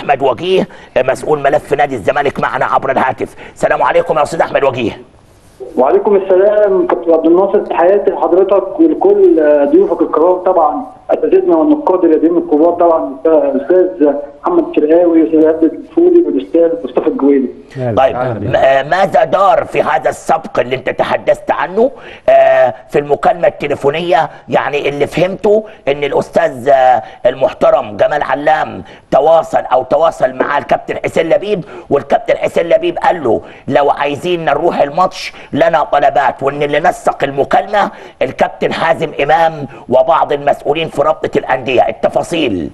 احمد وجيه مسؤول ملف نادي الزمالك معنا عبر الهاتف السلام عليكم يا استاذ احمد وجيه وعليكم السلام كابتن عبد الناصر تحياتي لحضرتك ولكل ضيوفك الكرام طبعا اساتذتنا والنقاد الرياضيين الكبار طبعا الاستاذ محمد شرقاوي والاستاذ عبد الفولي والاستاذ مصطفى الجويلي. طيب م- ماذا دار في هذا السبق اللي انت تحدثت عنه آه، في المكالمه التليفونيه يعني اللي فهمته ان الاستاذ آه، المحترم جمال علام تواصل او تواصل مع الكابتن حسين لبيب والكابتن حسين لبيب قال له لو عايزين نروح الماتش لنا طلبات وان اللي نسق المكالمه الكابتن حازم امام وبعض المسؤولين في رابطه الانديه التفاصيل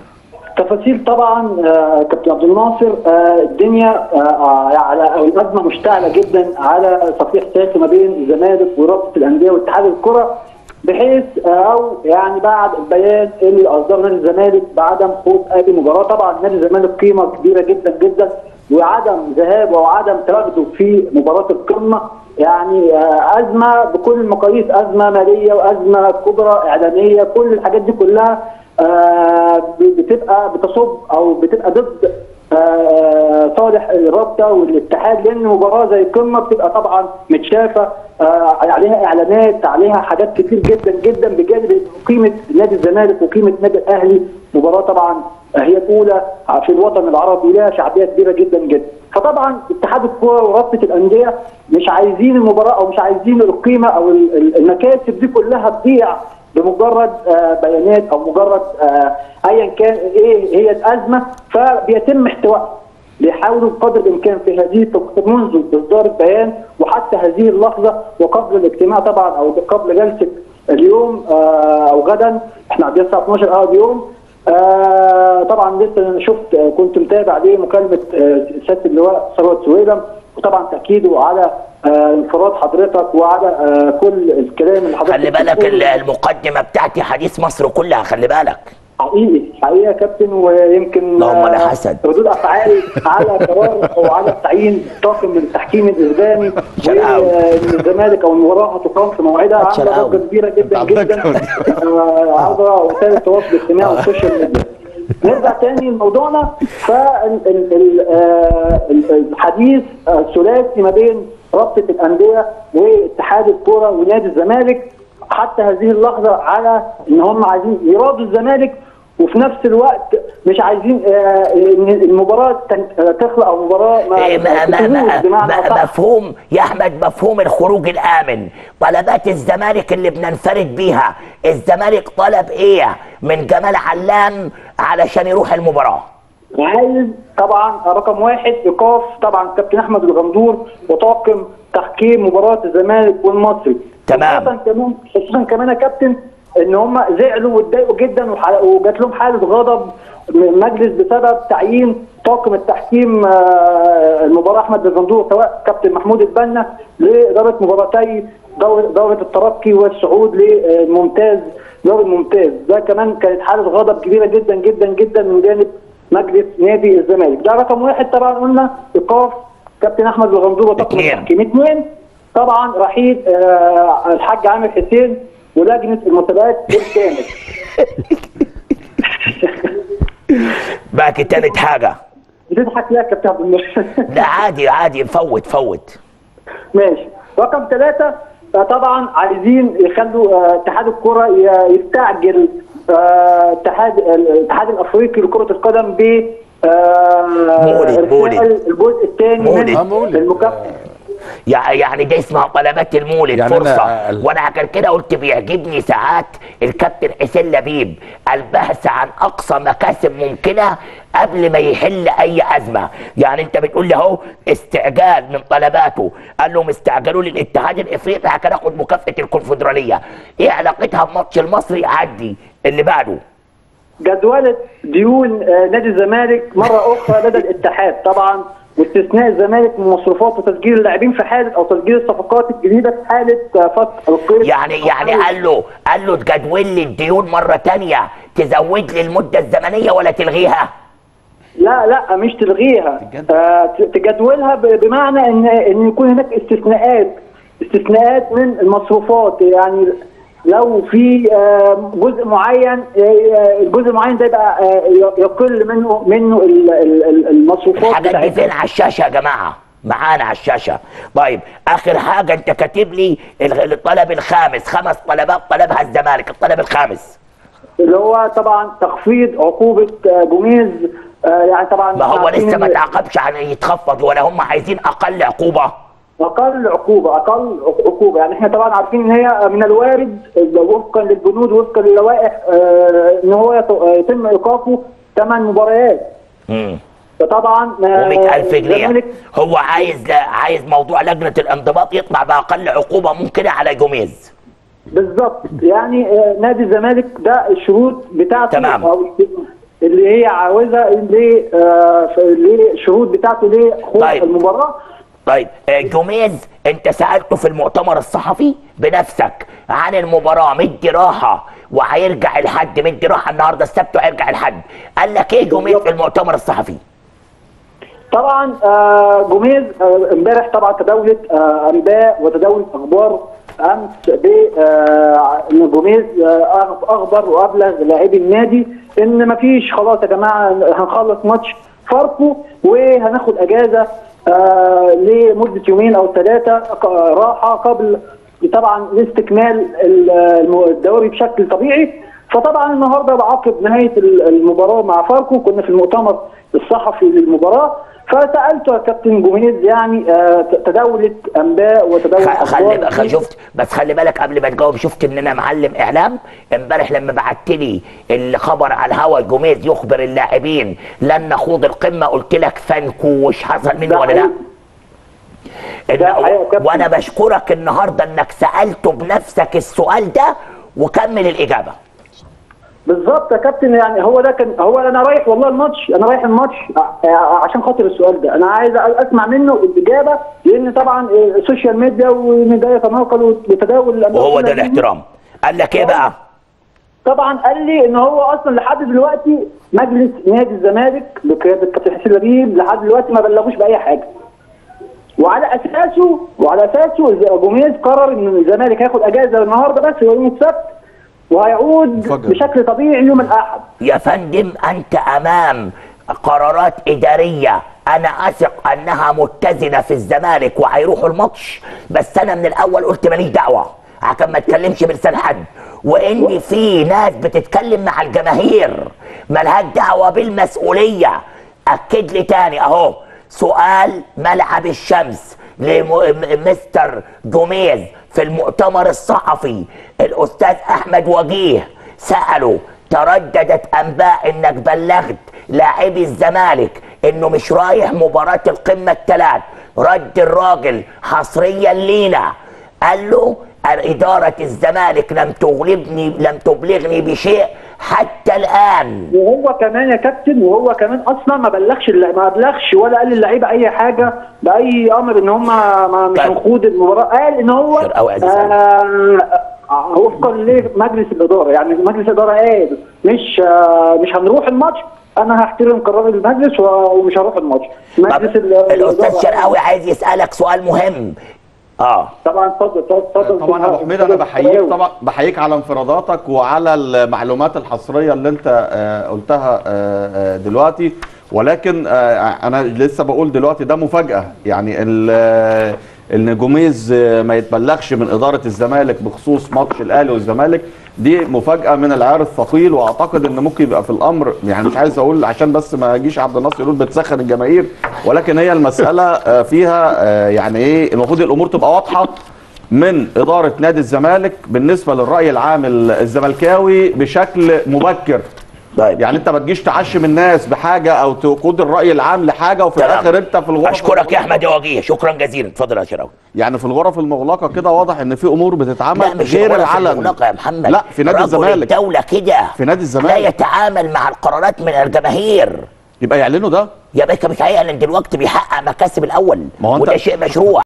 تفاصيل طبعا آه، كابتن عبد الناصر آه، الدنيا آه، آه، على او الازمه مشتعله جدا على صفيح سياسي ما بين الزمالك ورابطه الانديه واتحاد الكره بحيث آه، او يعني بعد البيان اللي اصدره نادي الزمالك بعدم خوض اي مباراه طبعا نادي الزمالك قيمه كبيره جدا جدا وعدم ذهابه وعدم تواجده في مباراه القمه يعني آه، ازمه بكل المقاييس ازمه ماليه وازمه كبرى اعلاميه كل الحاجات دي كلها آه، بتبقى بتصب او بتبقى ضد آه، صالح الرابطه والاتحاد لان مباراه زي القمه بتبقى طبعا متشافه آه، عليها اعلانات عليها حاجات كتير جدا جدا بجانب قيمه نادي الزمالك وقيمه نادي الاهلي مباراه طبعا هي الاولى في الوطن العربي لها شعبيه كبيره جدا جدا فطبعا اتحاد الكوره ورابطه الانديه مش عايزين المباراه او مش عايزين القيمه او ال- ال- المكاسب دي كلها تضيع بمجرد آه، بيانات او مجرد آه، ايا كان ايه هي الازمه فبيتم احتوائها بيحاولوا بقدر الامكان في هذه التوقيت منذ اصدار البيان وحتى هذه اللحظه وقبل الاجتماع طبعا او قبل جلسه اليوم آه، او غدا احنا عندنا الساعه 12 اه اليوم آه طبعا لسه انا شفت آه، كنت متابع عليه مكالمه آه، سياده اللواء ثروت سويلم وطبعا تاكيده على آه، انفراد حضرتك وعلى آه، كل الكلام اللي حضرتك خلي بالك بتقوله. ال- المقدمه بتاعتي حديث مصر كلها خلي بالك حقيقي حقيقي يا كابتن ويمكن اللهم لا آه، حسد. ردود افعال على قرار او على تعيين طاقم من التحكيم الاسباني شرقاوي. وان الزمالك او المباراه هتقام في موعدها عامله شرقاوي. ضجه كبيره جدا عندك جدا أول. آه، عبر وسائل التواصل الاجتماعي والسوشيال ميديا نرجع تاني لموضوعنا فالحديث الثلاثي ما بين رابطه الانديه واتحاد الكره ونادي الزمالك حتى هذه اللحظه على ان هم عايزين يراضوا الزمالك وفي نفس الوقت مش عايزين آه، ان المباراه تن- آه، تخلق او مباراه ما إيه ما ما ما تفوز بمعنى ما أصح. مفهوم يا احمد مفهوم الخروج الامن طلبات الزمالك اللي بننفرد بيها الزمالك طلب ايه من جمال علام علشان يروح المباراه عايز طبعا رقم واحد ايقاف طبعا كابتن احمد الغندور وطاقم تحكيم مباراه الزمالك والمصري تمام. خصوصا كمان خصوصا كمان يا كابتن ان هم زعلوا واتضايقوا جدا وح- وجات لهم حاله غضب من المجلس بسبب تعيين طاقم التحكيم آه، المباراه احمد الغندور سواء كابتن محمود البنا لاداره مباراتي دورة دورة الترقي والصعود للممتاز دوري الممتاز ده كمان كانت حاله غضب كبيره جدا جدا جدا من جانب مجلس نادي الزمالك ده رقم واحد طبعا قلنا ايقاف كابتن احمد الغندور وطاقم اتنين. التحكيم اثنين طبعا رحيل آه الحاج عامر حسين ولجنه المسابقات بالكامل باقي تالت حاجه بتضحك ليه يا كابتن عبد الناصر لا عادي عادي فوت فوت ماشي رقم ثلاثة آه، طبعا عايزين يخلوا آه، اتحاد الكرة ي- يستعجل آه، اتحاد الاتحاد الافريقي لكرة القدم ب آه، مولد، إرسال مولد. الجزء الثاني مولد. من آه، مولد. المكافأة يع- يعني ده اسمها طلبات المولد يعني أنا- فرصه ال- وانا عشان كده قلت بيعجبني ساعات الكابتن حسين لبيب البحث عن اقصى مكاسب ممكنه قبل ما يحل اي ازمه يعني انت بتقول لي اهو استعجال من طلباته قال لهم استعجلوا للاتحاد الافريقي عشان اخد مكافاه الكونفدراليه ايه علاقتها بماتش المصري عدي اللي بعده جدولة ديون آه، نادي الزمالك مرة أخرى لدى الاتحاد طبعا واستثناء الزمالك من مصروفات وتسجيل اللاعبين في حالة أو تسجيل الصفقات الجديدة في حالة آه، فتح القيد يعني يعني قال له قال له تجدول لي الديون مره تانية تزود لي المده الزمنيه ولا تلغيها لا لا مش تلغيها آه ت- تجدولها ب- بمعنى ان ان يكون هناك استثناءات استثناءات من المصروفات يعني لو في آه، جزء معين آه، الجزء المعين ده يبقى آه، يقل منه منه ال- ال- ال- المصروفات الحاجات دي بتاعتنا. فين على الشاشه يا جماعه معانا على الشاشه طيب اخر حاجه انت كاتب لي ال- الطلب الخامس خمس طلبات طلبها الزمالك الطلب الخامس اللي هو طبعا تخفيض عقوبه آه، جوميز آه، يعني طبعا ما هو عارفين لسه ما إن تعاقبش عن يتخفض ولا هم عايزين اقل عقوبه اقل عقوبه اقل عقوبه يعني احنا طبعا عارفين ان هي من الوارد وفقا للبنود وفقا للوائح آه، ان هو يت- يتم ايقافه ثمان مباريات امم فطبعا آه، و100000 ألف جنيه الزمالك هو عايز عايز موضوع لجنه الانضباط يطلع باقل عقوبه ممكنه على جوميز بالظبط يعني آه، نادي الزمالك ده الشروط بتاعته تمام. أو اللي هي عاوزها اللي آه، ف- اللي الشروط بتاعته لخوض طيب. المباراه طيب آه، جوميز انت سالته في المؤتمر الصحفي بنفسك عن المباراه مدي راحه وهيرجع الحد مدي راحه النهارده السبت وهيرجع الحد قال لك ايه جوميز في المؤتمر الصحفي طبعا آه، جوميز آه، امبارح طبعا تداولت آه، انباء وتداولت اخبار امس ب آه، ان جوميز آه، اخبر وابلغ لاعبي النادي ان مفيش خلاص يا جماعه هنخلص ماتش فاركو وهناخد اجازه آه، لمده يومين او ثلاثه ق- راحه قبل طبعا لاستكمال ال- الم- الدوري بشكل طبيعي فطبعا النهارده بعقب نهايه ال- المباراه مع فاركو كنا في المؤتمر الصحفي للمباراه فسالته يا كابتن جوميز يعني آه، تداولت انباء وتداولت خ- خلي أخبار. خ- شفت بس خلي بالك قبل ما تجاوب شفت ان انا معلم اعلام امبارح لما بعت لي الخبر على الهوا جوميز يخبر اللاعبين لن نخوض القمه قلت لك فنكوش حصل منه ده ولا لا؟ حقيقي. إن ده حقيقي يا كابتن. وانا بشكرك النهارده انك سالته بنفسك السؤال ده وكمل الاجابه بالظبط يا كابتن يعني هو ده كان هو انا رايح والله الماتش انا رايح الماتش ع- عشان خاطر السؤال ده انا عايز اسمع منه الاجابه لان طبعا السوشيال ميديا وان ده يتناقل وتداول الأنباء وهو ده كلها دي. الاحترام قال لك ايه بقى؟ طبعا قال لي ان هو اصلا لحد دلوقتي مجلس نادي الزمالك بقياده الكابتن حسين لبيب لحد دلوقتي ما بلغوش باي حاجه وعلى اساسه وعلى اساسه جوميز قرر ان الزمالك هياخد اجازه النهارده بس يوم السبت وهيعود مفاجأة. بشكل طبيعي يوم الاحد يا فندم انت امام قرارات اداريه انا اثق انها متزنه في الزمالك وهيروحوا الماتش بس انا من الاول قلت ماليش دعوه عشان ما اتكلمش بلسان حد وان في ناس بتتكلم مع الجماهير ملهاش دعوه بالمسؤوليه اكد لي تاني اهو سؤال ملعب الشمس لمستر جوميز في المؤتمر الصحفي الاستاذ احمد وجيه ساله ترددت انباء انك بلغت لاعبي الزمالك انه مش رايح مباراة القمة الثلاث رد الراجل حصريا لينا قال له إدارة الزمالك لم تغلبني لم تبلغني بشيء حتى الآن وهو كمان يا كابتن وهو كمان اصلا ما بلغش الل- ما بلغش ولا قال للعيبه اي حاجه باي امر ان هم ما مش طيب. هنخوض المباراه قال ان هو شر أوي عزيز آه وفقا لمجلس الاداره يعني مجلس الاداره قال مش آه مش هنروح الماتش انا هحترم قرار المجلس و- ومش هروح الماتش طب مجلس ال- الأستاذ الإدارة- شرقاوي عايز يسألك سؤال مهم اه طبعا اتفضل اتفضل طبعا ابو حميد انا بحييك طبعا بحييك على انفراداتك وعلى المعلومات الحصريه اللي انت آه، قلتها آه، آه، دلوقتي ولكن آه، انا لسه بقول دلوقتي ده مفاجاه يعني ال- آه، ان جوميز آه، ما يتبلغش من اداره الزمالك بخصوص ماتش الاهلي والزمالك دي مفاجاه من العيار الثقيل واعتقد ان ممكن يبقى في الامر يعني مش عايز اقول عشان بس ما يجيش عبد الناصر يقول بتسخن الجماهير ولكن هي المساله آه، فيها آه، يعني ايه المفروض الامور تبقى واضحه من إدارة نادي الزمالك بالنسبة للرأي العام الزملكاوي بشكل مبكر طيب يعني انت ما تجيش تعشم الناس بحاجة او تقود الرأي العام لحاجة وفي تمام. الاخر انت في الغرف اشكرك يا احمد يا وجيه شكرا جزيلا اتفضل يا شراوي يعني في الغرف المغلقة كده واضح ان في امور لا بتتعمل مش غير ولا في العلن المغلقة يا محمد لا في نادي رجل الزمالك الدولة كده في نادي لا الزمالك يتعامل مع القرارات من الجماهير يبقى يعلنوا ده يا باشا مش هيعلن دلوقتي بيحقق مكاسب الاول ما هو أنت- وده شيء مشروع